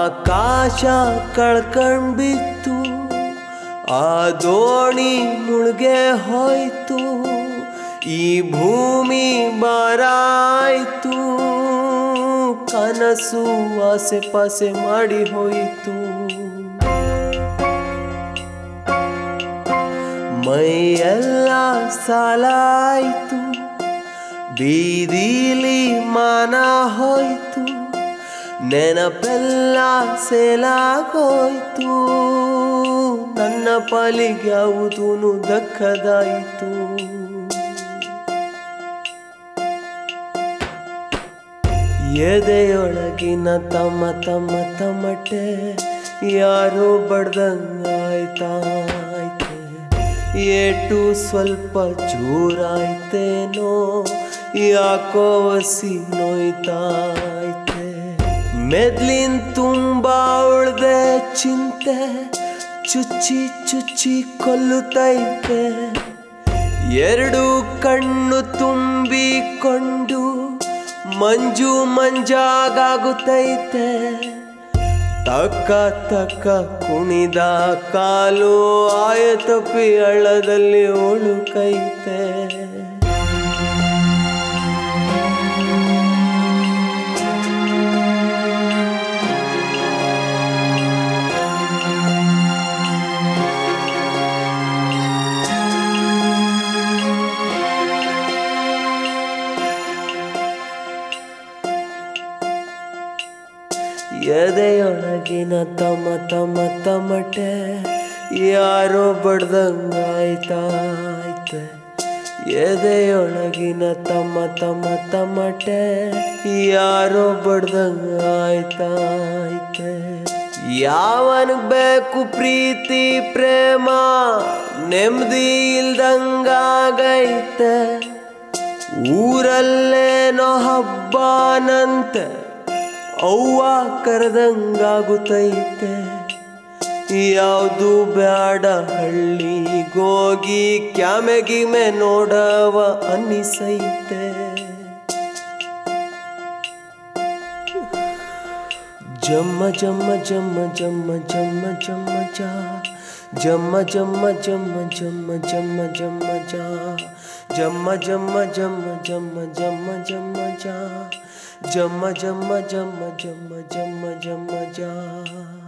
ಆಕಾಶ ಕಳ್ಕಂಡ್ಬಿತ್ತು ಆ ದೋಣಿ ಮುಳುಗೆ ಹೋಯ್ತು ಈ ಭೂಮಿ ಬಾರಾಯ್ತು ಕನಸು ಆಸೆ ಪಾಸೆ ಮಾಡಿ ಹೋಯಿತು ಮೈಯೆಲ್ಲ ಸಾಲಾಯ್ತು ಬೀದಿಲಿ ಮಾನ ಹೋಯ್ತು ನೆನಪೆಲ್ಲ ಸೇಲಾಗೋಯ್ತು ನನ್ನ ಪಾಲಿಗೆ ಯಾವುದೂ ದಕ್ಕದಾಯಿತು ಎದೆಯೊಳಗಿನ ತಮ್ಮ ತಮ್ಮ ತಮಟೆ ಯಾರೋ ಬಡ್ದಂಗಾಯ್ತಾಯ್ತೆ ಏಟು ಸ್ವಲ್ಪ ಜೋರಾಯ್ತೇನೋ ಯಾಕೋ ಹಸಿ ನೋಯ್ತಾಯ್ತೆ ಮೆದ್ಲಿನ್ ತುಂಬ ಉಳ್ದೆ ಚಿಂತೆ ಚುಚ್ಚಿ ಚುಚ್ಚಿ ಕೊಲ್ಲುತ್ತೈತೆ ಎರಡು ಕಣ್ಣು ತುಂಬಿಕೊಂಡು ಮಂಜು ಮಂಜಾಗುತ್ತೈತೆ ತಕ್ಕ ತಕ್ಕ ಕುಣಿದ ಕಾಲು ಆಯತಪ್ಪಿ ಹಳ್ಳದಲ್ಲಿ ಒಳುಕೈತೆ ಎದೆಯೊಳಗಿನ ತಮ ತಮ ತಮಟೆ ಯಾರೋ ಬಡ್ದಂಗಾಯ್ತಾಯ್ತೆ ಎದೆಯೊಳಗಿನ ತಮ ತಮ ತಮಟೆ ಯಾರೋ ಬಡ್ದಂಗಾಯ್ತಾಯ್ತೆ ಯಾವನಿಗ್ ಬೇಕು ಪ್ರೀತಿ ಪ್ರೇಮ ನೆಮ್ಮದಿ ಇಲ್ದಂಗಾಗೈತೆ ಊರಲ್ಲೇನೋ ಹಬ್ಬನಂತೆ ಅವ್ವ ಕರೆದಂಗಾಗುತ್ತೈತೆ ಯಾವುದು ಬ್ಯಾಡ ಹಳ್ಳಿಗೋಗಿ ಕ್ಯಾಮೆ ಗಿಮೆ ನೋಡವ ಅನ್ನಿಸೈತೆ ಜಮ್ಮ ಜಮ್ಮ ಜಮ್ಮ ಜಮ್ಮ ಜಮ್ಮ ಜಮ್ಮ ಜಾ ಜಮ್ಮ ಜಮ್ಮ ಜಮ್ಮ ಜಮ್ಮ ಜಮ್ಮ ಜಮ್ಮ ಜಾ ಜಮ್ಮ ಜಮ್ಮ ಜಮ್ಮ ಜಮ್ಮ ಜಮ್ಮ ಜಮ್ಮ ಜಾ ಜಮ್ಮ ಜಮ್ಮ ಜಮ್ಮ ಜಮ್ಮ ಜಮ್ಮ ಜಮ್ಮ ಜಾ